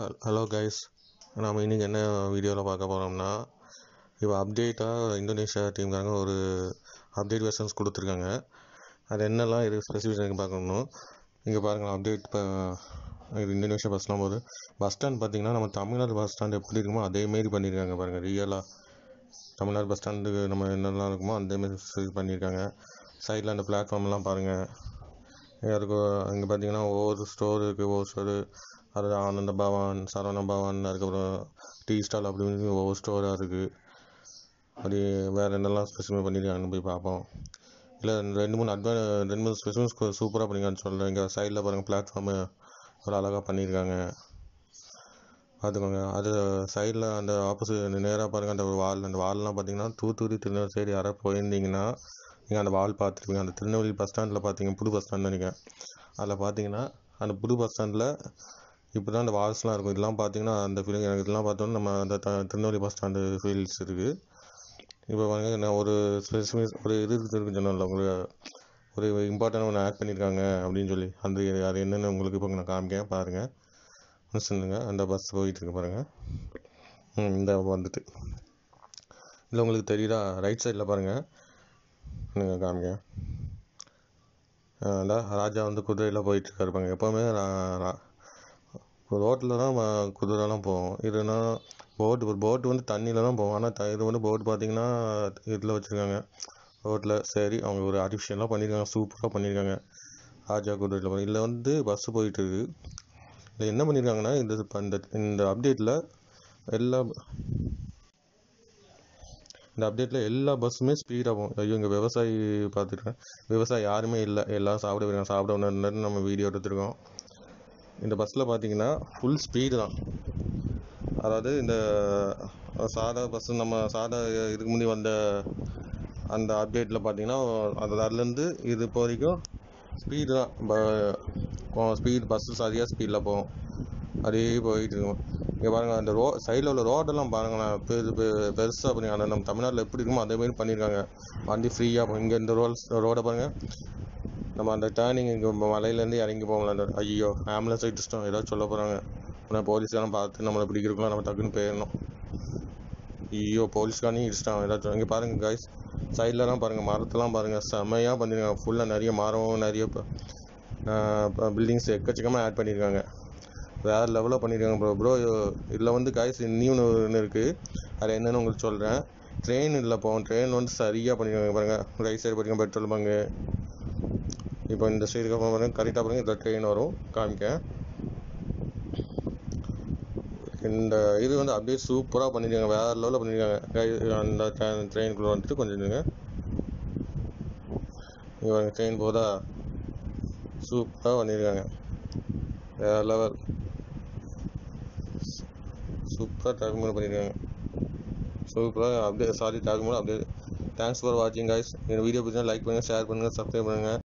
hello guys நாம் இன்றைக்கி என்ன வீடியோவில் பார்க்க போகிறோம்னா இப்போ அப்டேட்டாக இந்தோனேஷியா டீம்காரங்க ஒரு அப்டேட் வெர்ஷன்ஸ் கொடுத்துருக்காங்க அது என்னெல்லாம் இது ஸ்பெசிஃபிகேஷன் பார்க்கணும் இங்கே பாருங்கள் அப்டேட் இப்போ இது இந்தோனேஷியா பஸ்லாம் போது பஸ் ஸ்டாண்ட் பார்த்தீங்கன்னா நம்ம தமிழ்நாடு பஸ் ஸ்டாண்ட் எப்படி இருக்குமோ அதேமாரி பண்ணியிருக்காங்க பாருங்கள் ரியலாக தமிழ்நாடு பஸ் ஸ்டாண்டுக்கு நம்ம என்னெல்லாம் இருக்குமோ அதேமாரி இது பண்ணியிருக்காங்க சைடில் அந்த பிளாட்ஃபார்ம்லாம் பாருங்கள் இருக்கும் இங்கே பார்த்தீங்கன்னா ஒவ்வொரு ஸ்டோர் இருக்குது ஒவ்வொரு ஸ்டோரு அது ஆனந்த பவன் சரவண பவன் அதுக்கப்புறம் டீ ஸ்டால் அப்படி இப்படின்னு ஒவ்வொரு ஸ்டோராக இருக்குது அப்படி வேறு என்னெல்லாம் ஸ்பெசிஃபை பண்ணியிருக்காங்கன்னு போய் பார்ப்போம் இல்லை ரெண்டு மூணு அட்வா ரெண்டு மூணு ஸ்பெசிஃபிக்ஸ் சூப்பராக பண்ணியிருக்கான்னு சொல்கிறேன் இங்கே சைடில் பாருங்கள் பிளாட்ஃபார்மு ஒரு அழகாக பண்ணியிருக்காங்க பார்த்துக்கோங்க அது சைடில் அந்த ஆப்போசிட் நேராக பாருங்கள் அந்த வால் அந்த வால்லாம் பார்த்தீங்கன்னா தூத்துக்குடி திருநெல்வேலி சைடு யாராவது போயிருந்தீங்கன்னா நீங்கள் அந்த வால் பார்த்துருப்பீங்க அந்த திருநெல்வேலி பஸ் ஸ்டாண்டில் பார்த்தீங்க புது பஸ் ஸ்டாண்ட் நினைக்கிறேன் அதில் பார்த்தீங்கன்னா அந்த புது பஸ் ஸ்டாண்டில் இப்போ தான் அந்த வால்ஸ்லாம் இருக்கும் இதெல்லாம் பார்த்தீங்கன்னா அந்த ஃபீலிங் எனக்கு இதெல்லாம் பார்த்தோன்னா நம்ம அந்த த திருநெல்வேலி பஸ் ஸ்டாண்டு ஃபீல்ஸ் இருக்குது இப்போ பாருங்க நான் ஒரு ஸ்பெசிஃபிக் ஒரு இது இருக்குன்னு சொன்னேன்ல உங்களுக்கு ஒரு இம்பார்ட்டன்ட் ஒன்று ஆட் பண்ணியிருக்காங்க அப்படின்னு சொல்லி அந்த அது என்னென்னு உங்களுக்கு இப்போ நான் காமிக்கேன் பாருங்கள் மிஸ்ஸுங்க அந்த பஸ் போயிட்டு இருக்கு பாருங்கள் ம் இந்த வந்துட்டு இல்லை உங்களுக்கு தெரியுதா ரைட் சைடில் பாருங்கள் நீங்கள் காமிங்க இந்த ராஜா வந்து குதிரையில் போயிட்டுருக்காரு பாருங்க எப்போவுமே ரோட்டில் தான் ம- குதிரைலாம் போகும் இதுனா போட்டு ஒரு போட்டு வந்து தண்ணியில் தான் போகும் ஆனால் த இது வந்து போட் பார்த்தீங்கன்னா இதில் வச்சுருக்காங்க ரோட்டில் சரி அவங்க ஒரு ஆர்டிஃபிஷியலாக பண்ணியிருக்காங்க சூப்பராக பண்ணியிருக்காங்க ராஜா குதிரையில் போய் இதில் வந்து பஸ்ஸு போயிட்டு இருக்கு இதில் என்ன பண்ணியிருக்காங்கன்னா இந்த இப்ப இந்த இந்த அப்டேட்டில் எல்லா இந்த அப்டேட்டில் எல்லா பஸ்ஸுமே ஸ்பீடாக போகும் ஐயோ இங்கே விவசாயி பார்த்துருக்கேன் விவசாயி யாருமே இல்லை எல்லாம் சாப்பிட போயிருக்காங்க சாப்பிட ஒன்று நம்ம வீடியோ எடுத்துருக்கோம் இந்த பஸ்ஸில் பார்த்தீங்கன்னா ஃபுல் ஸ்பீடு தான் அதாவது இந்த சாதா பஸ் நம்ம சாதா இதுக்கு முன்னாடி வந்த அந்த அப்டேட்டில் பார்த்தீங்கன்னா அது அதுலேருந்து இது இப்போ வரைக்கும் ஸ்பீடு தான் ஸ்பீட் பஸ்ஸு சரியாக ஸ்பீடில் போகும் அப்படியே போயிட்டு இருக்கும் இங்கே பாருங்கள் அந்த ரோ சைடில் உள்ள ரோடெல்லாம் பாருங்களேன் பெரு பெ- பெருசா பண்ணி அந்த நம்ம தமிழ்நாட்டில் எப்படி இருக்குமோ அதே மாதிரி பண்ணியிருக்காங்க வண்டி ஃப்ரீயாக போகும் இங்கே இந்த ரோல் ரோடை பாருங்கள் நம்ம அந்த டேர்னிங் இங்கே மலையிலேருந்து இறங்கி போகலாம் அந்த ஐயோ ஆம்புலன்ஸ் இஷ்டம் ஏதாவது சொல்ல போகிறாங்க ஆனால் போலீஸ்காரன் பார்த்து நம்மளை பிடிக்கிறக்குள்ள நம்ம டக்குன்னு போயிடணும் ஐயோ போலீஸ்காரனையும் இடிச்சிட்டான் ஏதாச்சும் இங்கே பாருங்கள் காய்ஸ் சைட்லலாம் பாருங்கள் மரத்தெல்லாம் பாருங்கள் செமையாக பண்ணியிருக்காங்க ஃபுல்லாக நிறைய மரம் நிறைய பில்டிங்ஸ் எக்கச்சக்கமாக ஆட் பண்ணியிருக்காங்க வேறு லெவலில் பண்ணியிருக்காங்க ப்ரோ ப்ரோ இதில் வந்து காய்ஸ் இன்னும் ஒன்று இருக்குது அது என்னன்னு உங்களுக்கு சொல்கிறேன் ட்ரெயின் இல்லை போவோம் ட்ரெயின் வந்து சரியாக பண்ணியிருக்காங்க பாருங்கள் ரைட் சைடு பாருங்க பெட்ரோல் பங்கு இப்போ இந்த சைடுக்கு அப்புறம் பாருங்க கரெக்டாக பாருங்க இதில் ட்ரெயின் வரும் காமிக்க இந்த இது வந்து அப்படியே சூப்பராக பண்ணியிருக்காங்க வேறு லெவலில் பண்ணியிருக்காங்க கை- அந்த ட்ரெயினுக்குள்ளே வந்துட்டு கொஞ்சம் இருங்க இங்கே பாருங்க ட்ரெயின் போதா சூப்பராக பண்ணியிருக்காங்க வேறு லெவல் சூப்பராக டாக்குமெண்ட் பண்ணியிருக்காங்க சூப்பராக அப்படியே சாரி டாக்குமெண்ட் அப்படியே தேங்க்ஸ் ஃபார் வாட்சிங் guys இந்த வீடியோ பிடிச்சா லைக் பண்ணுங்கள் ஷேர் பண்ணுங்கள் சப்ஸ்கிரைப் பண்ணுங்கள்